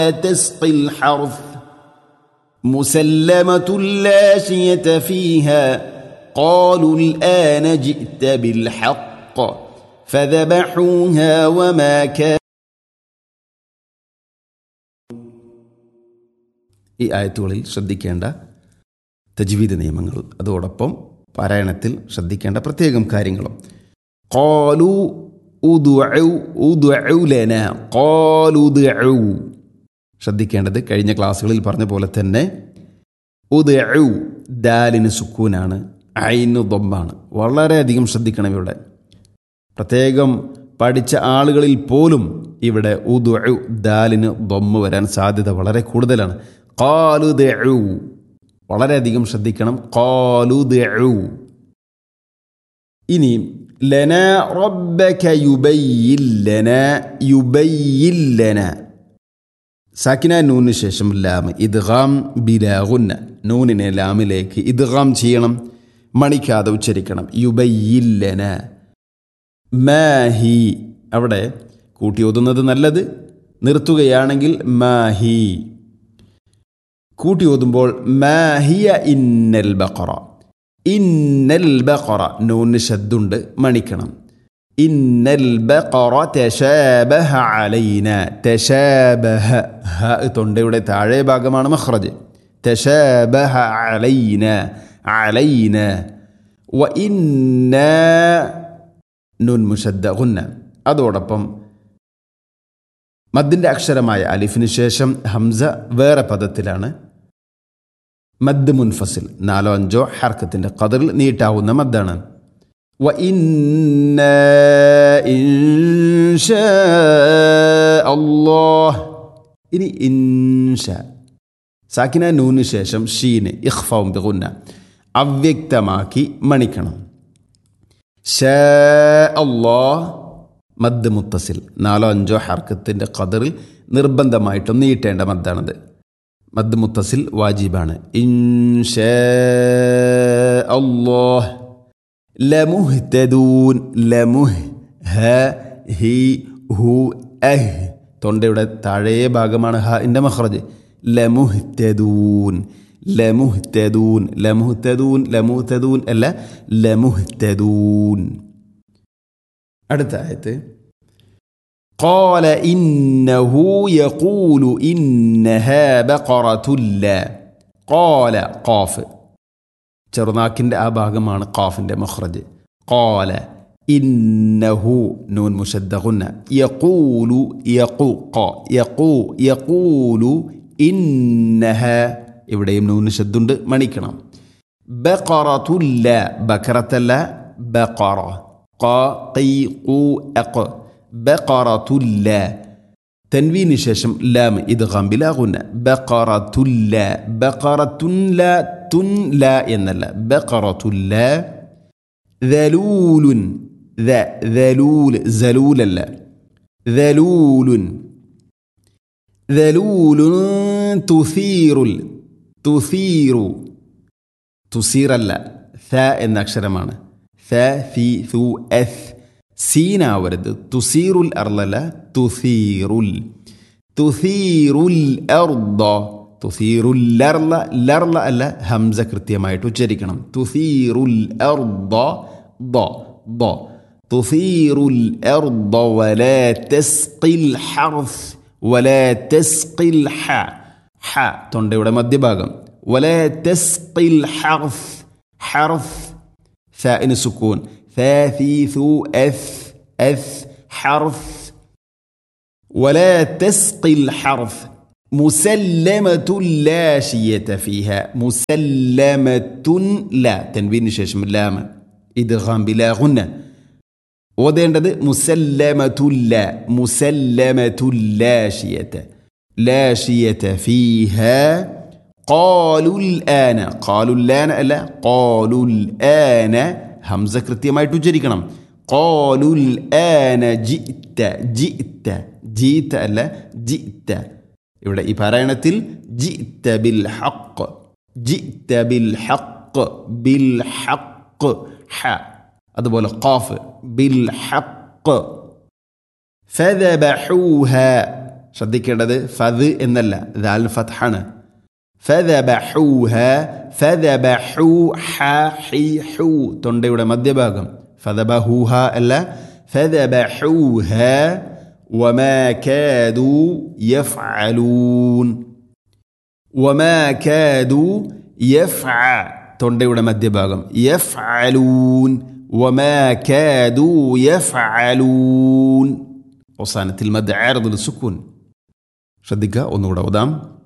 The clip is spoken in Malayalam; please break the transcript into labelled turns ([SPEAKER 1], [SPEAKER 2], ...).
[SPEAKER 1] تسقي الحرث مسلمة لا شية فيها قالوا الآن جئت بالحق فذبحوها وما كان
[SPEAKER 2] ഈ ആയത്തുകളിൽ ശ്രദ്ധിക്കേണ്ട തജ്വീദ് നിയമങ്ങൾ അതോടൊപ്പം പാരായണത്തിൽ ശ്രദ്ധിക്കേണ്ട പ്രത്യേകം കാര്യങ്ങളും
[SPEAKER 1] قالوا ادعوا ادعوا لنا قالوا ادعوا
[SPEAKER 2] ശ്രദ്ധിക്കേണ്ടത് കഴിഞ്ഞ ക്ലാസ്സുകളിൽ പറഞ്ഞ പോലെ തന്നെ ഉദയു ദാലിന് സുക്കൂനാണ് ഐന് ദൊമ്പാണ് വളരെയധികം ശ്രദ്ധിക്കണം ഇവിടെ പ്രത്യേകം പഠിച്ച ആളുകളിൽ പോലും ഇവിടെ ഉദു ദാലിന് ദൊമ്മ വരാൻ സാധ്യത വളരെ കൂടുതലാണ് കാലുദു വളരെയധികം ശ്രദ്ധിക്കണം കാലുദു ഇനി ലന റബ്ബക യുബയ്യിൻ ലന യുബയ്യിൻ ലന സാക്കിന നൂനിന് ശേഷം ലാം ഇദ്ഗാം ബിലാഗുന്ന നൂനിനെ ലാമിലേക്ക് ഇദ്ഗാം ചെയ്യണം മണിക്കാതെ ഉച്ചരിക്കണം യുബയ്യില്ലന മാഹി അവിടെ കൂട്ടി ഓതുന്നത് നല്ലത് നിർത്തുകയാണെങ്കിൽ മാഹി കൂട്ടി ഓതുമ്പോൾ മാഹിയ ഇന്നൽ ബഖറ ഇന്നൽ ബഖറ നൂന് ശബ്ദുണ്ട് മണിക്കണം ഇന്നൽ ബഖറ തശാബഹ അലൈന തശാബഹ ഹ തൊണ്ടയുടെ താഴെ ഭാഗമാണ് മഖ്റജ് തശാബഹ അലൈന അലൈന വ ഇന്ന നുൻ മുഷദ്ദ ഗുന്ന അതോടൊപ്പം മദ്ദിൻ്റെ അക്ഷരമായ അലിഫിന് ശേഷം ഹംസ വേറെ പദത്തിലാണ് മദ് മുൻഫസിൽ നാലോ അഞ്ചോ ഹർക്കത്തിൻ്റെ കതിറിൽ നീട്ടാവുന്ന മദ്ദാണ് وإنا إن شاء الله ഇനി ഇൻഷ സാക്കിന നൂന് ശേഷം ഷീന് ഇഖ്ഫവും ബിഗുന്ന അവ്യക്തമാക്കി മണിക്കണം ഷാ അള്ളാഹ് മദ് മുത്തസിൽ നാലോ അഞ്ചോ ഹർക്കത്തിൻ്റെ ഖദറിൽ നിർബന്ധമായിട്ടും നീട്ടേണ്ട മദ്ദാണത് മദ് മുത്തസിൽ വാജിബാണ് ഇൻഷാ അള്ളാഹ് ലമുഹ്തദൂൻ ലമുഹ് ഹ ഹി ഹു അഹ് തൊണ്ടയുടെ താഴേ ഭാഗമാണ് ഹ ഇൻ്റെ മഖ്റജ് ലമുഹ്തദൂൻ ലമുഹ്തദൂൻ ലമുഹ്തദൂൻ ലമുഹ്തദൂൻ അല്ല ലമുഹ്തദൂൻ അടുത്ത ആയത്ത്
[SPEAKER 1] قال إنه يقول إنها بقرة لا
[SPEAKER 2] قال قاف ചെറുനാക്കിൻ്റെ ആ ഭാഗമാണ് ഖാഫിൻ്റെ മഖ്റജ് ഖാല ഇന്നഹു നൂൻ മുഷദ്ദഖുന്ന യഖൂലു യഖു ഖ യഖൂ യഖൂലു ഇന്നഹ ഇവിടെയും നൂൻ ശബ്ദുണ്ട് മണിക്കണം ബഖറത്തുല്ല ബഖറത്തല്ല ബഖറ ഖ ഖി ഖു അഖ് ബഖറത്തുല്ല തൻവീന് ശേഷം ലാം ഇത് ഗംബിലാകുന്ന ബഖറത്തുല്ല ബഖറത്തുല്ല തുൻ ല എന്നല്ല ബഖറത്തുല്ല ദലൂലുൻ ദ ദലൂൽ സലൂലല്ല ദലൂലുൻ ദലൂലുൻ തുസീറുൽ തുസീറു തുസീറല്ല ഥ എന്ന അക്ഷരമാണ് ഥ ഫി സു എസ് സീനാവരുത് തുസീറുൽ അർലല്ല തുസീറുൽ തുസീറുൽ എർദ തുസീറുൽ ലർല ലർല അല്ല ഹംസ കൃത്യമായിട്ട് ഉച്ചരിക്കണം തുസീറുൽ എർദ ദ ദ തുസീറുൽ എർദ വലാ തസ്ഖിൽ ഹർഫ് വലാ തസ്ഖിൽ ഹ ഹ തൊണ്ടയുടെ മധ്യഭാഗം വലാ തസ്ഖിൽ ഹർഫ് ഹർഫ് ثاء سكون ثاثيث أث أث حرف ولا تسقي الحرف مسلمة لا شية فيها مسلمة لا تنوين ششم اللام إدغام بلا غنة ഓതേണ്ടത് മുസല്ലമതുല്ല മുസല്ലമതുല്ലാഷിയത്ത് ലാഷിയത്ത് ഫീഹ ഖാലുൽ ആന ഖാലുൽ ആന അല്ല ഖാലുൽ ആന ഹംസ കൃത്യമായിട്ട് ഉച്ചരിക്കണം ഖാലുൽ ആന ജിത്ത ജിത്ത ജീത്ത അല്ല ജിത്ത ഇവിടെ ഈ പാരായണത്തിൽ ജിത്ത ബിൽ ഹഖ് ജിത്ത ബിൽ ഹഖ് ബിൽ ഹഖ് ഹ അതുപോലെ ഖാഫ് ബിൽ ഹഖ് ഫദബഹൂഹ ശ്രദ്ധിക്കേണ്ടത് ഫത് എന്നല്ല ദാൽ ഫത്ഹാണ് ഫദബഹൂഹ ഫദബഹൂ ഹ ഹി ഹു തൊണ്ടയുടെ മധ്യഭാഗം ഫദബഹൂഹ അല്ല ഫദബഹൂഹ വമാ കാദു യഫ്അലൂൻ വമാ കാദു യഫ്അ തൊണ്ടയുടെ മധ്യഭാഗം യഫ്അലൂൻ വമാ കാദു യഫ്അലൂൻ അവസാനത്തിൽ മദ് ആറദുൽ സുക്കൂൻ ശ്രദ്ധിക്കുക ഒന്നുകൂടെ ഓതാം